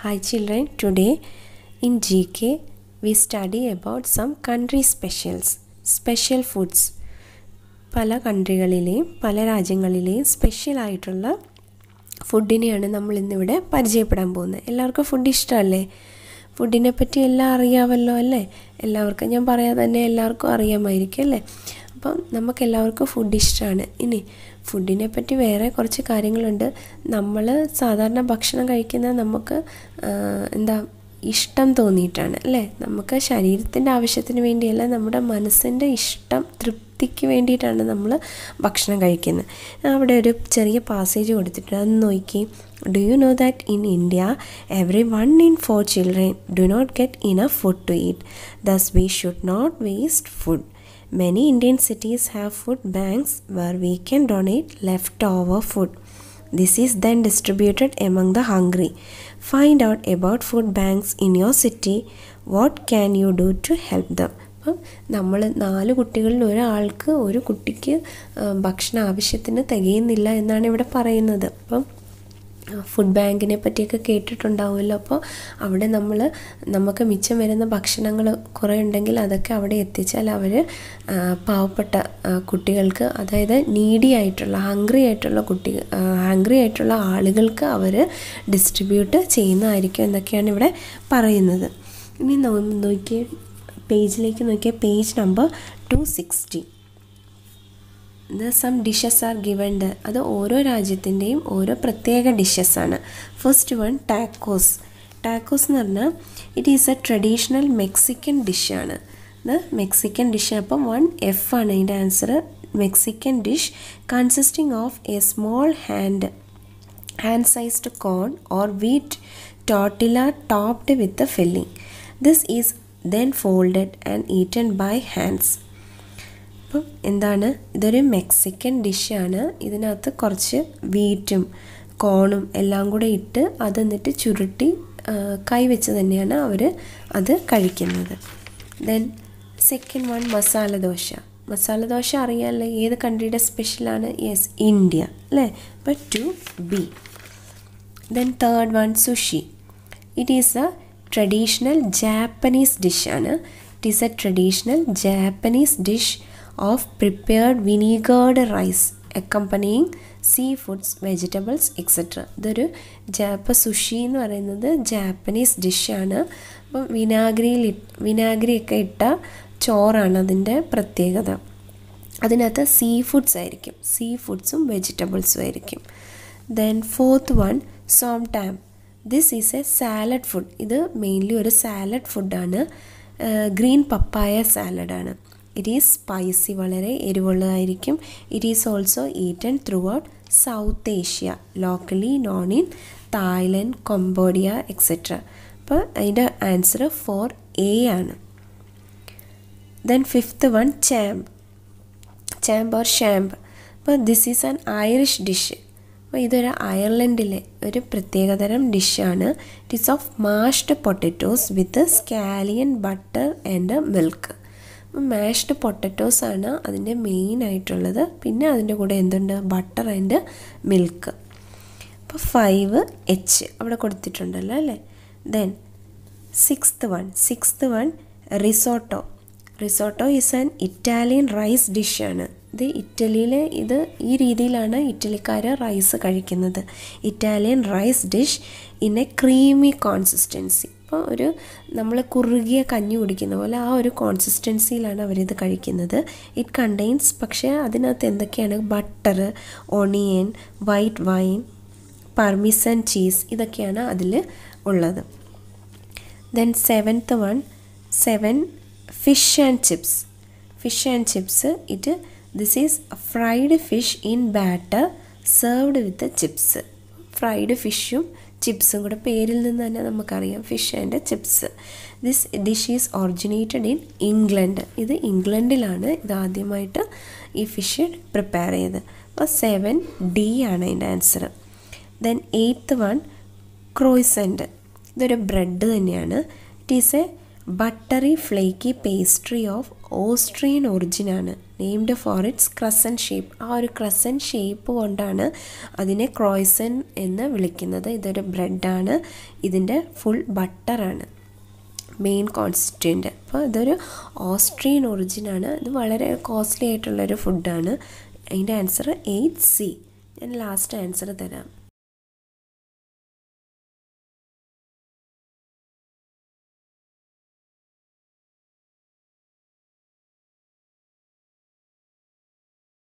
Hi children, today in GK we study about some country specials, special foods. പല കൺട്രികളിലെയും പല രാജ്യങ്ങളിലെയും special ആയിട്ടുള്ള ഫുഡിനെയാണ് നമ്മൾ ഇന്നിവിടെ പരിചയപ്പെടാൻ പോകുന്നത് എല്ലാവർക്കും ഫുഡ് ഇഷ്ടമല്ലേ ഫുഡിനെ പറ്റി എല്ലാം അറിയാമല്ലോ അല്ലേ എല്ലാവർക്കും ഞാൻ പറയാതെ തന്നെ എല്ലാവർക്കും അറിയാമായിരിക്കും അല്ലേ അപ്പം നമുക്ക് എല്ലാവർക്കും ഫുഡ് ഇഷ്ടമാണ് ഇനി ഫുഡിനെ പറ്റി വേറെ കുറച്ച് കാര്യങ്ങളുണ്ട് നമ്മൾ സാധാരണ ഭക്ഷണം കഴിക്കുന്ന നമുക്ക് എന്താ ഇഷ്ടം തോന്നിയിട്ടാണ് അല്ലേ നമുക്ക് ശരീരത്തിൻ്റെ ആവശ്യത്തിന് വേണ്ടിയല്ല നമ്മുടെ മനസ്സിൻ്റെ ഇഷ്ടം തൃപ്തിക്ക് വേണ്ടിയിട്ടാണ് നമ്മൾ ഭക്ഷണം കഴിക്കുന്നത് അവിടെ ഒരു ചെറിയ പാസേജ് കൊടുത്തിട്ടുണ്ട് അത് നോക്കി do you know that in India every one in four children do not get enough food to eat thus we should not waste food Many Indian cities have food banks where we can donate leftover food. This is then distributed among the hungry. Find out about food banks in your city. What can you do to help them? അപ്പം നമ്മൾ നാല് കുട്ടികളിൽ ഒരാൾക്ക് ഒരു കുട്ടിക്ക് ഭക്ഷണ ആവശ്യത്തിന് തികയുന്നില്ല എന്നാണ് ഇവിടെ പറയുന്നത് അപ്പം ഫുഡ് ബാങ്കിനെ പറ്റിയൊക്കെ കേട്ടിട്ടുണ്ടാവുമല്ലോ അപ്പോൾ അവിടെ നമ്മൾ നമുക്ക് മിച്ചം വരുന്ന ഭക്ഷണങ്ങൾ കുറേ ഉണ്ടെങ്കിൽ അതൊക്കെ അവിടെ എത്തിച്ചാൽ അവർ പാവപ്പെട്ട കുട്ടികൾക്ക് അതായത് നീഡി ആയിട്ടുള്ള ഹംഗ്രി ആയിട്ടുള്ള കുട്ടി ഹംഗ്രി ആയിട്ടുള്ള ആളുകൾക്ക് അവർ ഡിസ്ട്രിബ്യൂട്ട് ചെയ്യുന്നതായിരിക്കും എന്നൊക്കെയാണ് ഇവിടെ പറയുന്നത് ഇനി നോക്കിയ പേജിലേക്ക് നോക്കിയ പേജ് നമ്പർ ടു സിക്സ്റ്റി ഇത് സം ഡിഷസ് ആർ ഗിവൺഡ് അത് ഓരോ രാജ്യത്തിൻ്റെയും ഓരോ പ്രത്യേക ഡിഷസാണ് ഫസ്റ്റ് വൺ ടാക്കോസ് ടാക്കോസ് എന്ന് പറഞ്ഞാൽ it is a traditional Mexican ഡിഷാണ് ഇത് മെക്സിക്കൻ ഡിഷ് അപ്പം വൺ എഫ് ആണ് അതിൻ്റെ answer Mexican dish consisting of a small hand hand sized corn or wheat tortilla topped with filling this is then folded and eaten by hands അപ്പം എന്താണ് ഇതൊരു Mexican ഡിഷാണ് ഇതിനകത്ത് കുറച്ച് വീറ്റും കോണും എല്ലാം കൂടെ ഇട്ട് അത് എന്നിട്ട് ചുരുട്ടി കൈവച്ച് തന്നെയാണ് അവർ അത് കഴിക്കുന്നത് then second one masala dosa masala dosa അറിയാമല്ലോ ഏത് കൺട്രിയുടെ സ്പെഷ്യലാണ് യെസ് ഇന്ത്യ അല്ലേ അപ്പം two B then third one sushi it is a traditional Japanese ഡിഷാണ് it is a traditional Japanese dish of prepared vinegared rice accompanying sea foods vegetables etcetera ഇതൊരു ജാപ്പ sushi എന്ന് പറയുന്നത് ജാപ്പനീസ് ഡിഷാണ് അപ്പം വിനാഗിരിയിൽ വിനാഗിരിയൊക്കെ ഇട്ട ചോറാണ് അതിൻ്റെ പ്രത്യേകത അതിനകത്ത് സീ ഫുഡ്സ് ആയിരിക്കും സീ ഫുഡ്സും വെജിറ്റബിൾസും ആയിരിക്കും then fourth one som tam this is a salad food ഇത് മെയിൻലി ഒരു സാലഡ് ഫുഡാണ് ഗ്രീൻ പപ്പായ സാലഡാണ് ഇറ്റ് ഈസ് സ്പൈസി വളരെ എരിവുള്ളതായിരിക്കും it is also eaten throughout South Asia locally known in Thailand Cambodia etcetera അപ്പോൾ അതിൻ്റെ answer for A ആണ് then fifth one champ champ or shamp അപ്പോൾ this is an Irish dish അപ്പോൾ ഇതൊരു അയർലൻഡിലെ ഒരു പ്രത്യേകതരം ഡിഷാണ് it is of mashed potatoes with scallion butter and milk mashed potatoes ആണ് അതിൻ്റെ മെയിൻ ആയിട്ടുള്ളത് പിന്നെ അതിൻ്റെ കൂടെ എന്തുണ്ട് ബട്ടർ ആൻഡ് മിൽക്ക് അപ്പോൾ ഫൈവ് എച്ച് അവിടെ കൊടുത്തിട്ടുണ്ടല്ലോ അല്ലേ then sixth one sixth one risotto risotto is an Italian rice ഡിഷാണ് ഇത് ഇറ്റലിയിലെ ഇത് ഈ രീതിയിലാണ് ഇറ്റലിക്കാർ റൈസ് കഴിക്കുന്നത് Italian rice dish in a creamy consistency അപ്പോൾ ഒരു നമ്മൾ കുറുകിയ കഞ്ഞി കുടിക്കുന്ന പോലെ ആ ഒരു കോൺസിസ്റ്റൻസിയിലാണ് അവരിത് കഴിക്കുന്നത് ഇറ്റ് കണ്ടെയ്ൻസ് പക്ഷേ അതിനകത്ത് എന്തൊക്കെയാണ് butter onion white wine parmesan cheese ഇതൊക്കെയാണ് അതിൽ ഉള്ളത് then seventh one seven fish and chips fish and chips it this is fried fish in batter served with chips fried ഫിഷും ചിപ്സും കൂടെ പേരിൽ നിന്ന് തന്നെ നമുക്കറിയാം fish and chips this dish is originated in England ഇത് ഇംഗ്ലണ്ടിലാണ് ഇത് ആദ്യമായിട്ട് ഈ ഫിഷ് പ്രിപ്പയർ ചെയ്തത് അപ്പോൾ സെവൻ ഡി ആണ് അതിൻ്റെ answer then eighth one croissant ഇതൊരു ബ്രെഡ് തന്നെയാണ് it is a buttery flaky pastry of Austrian ഒറിജിനാണ് named for its crescent shape ആ ഒരു ക്രസൻ ഷേപ്പ് കൊണ്ടാണ് അതിനെ ക്രോയ്സൻ എന്ന് വിളിക്കുന്നത് ഇതൊരു ബ്രെഡാണ് ഇതിൻ്റെ ഫുൾ ബട്ടറാണ് മെയിൻ കോൺസ്റ്റിറ്റ്യൻ്റ് അപ്പോൾ ഇതൊരു ഓസ്ട്രിയൻ ഒറിജിനാണ് ഇത് വളരെ കോസ്റ്റ്ലി ആയിട്ടുള്ളൊരു ഫുഡാണ് അതിൻ്റെ ആൻസർ എയ്റ്റ് സി ഞാൻ ലാസ്റ്റ് ആൻസർ തരാം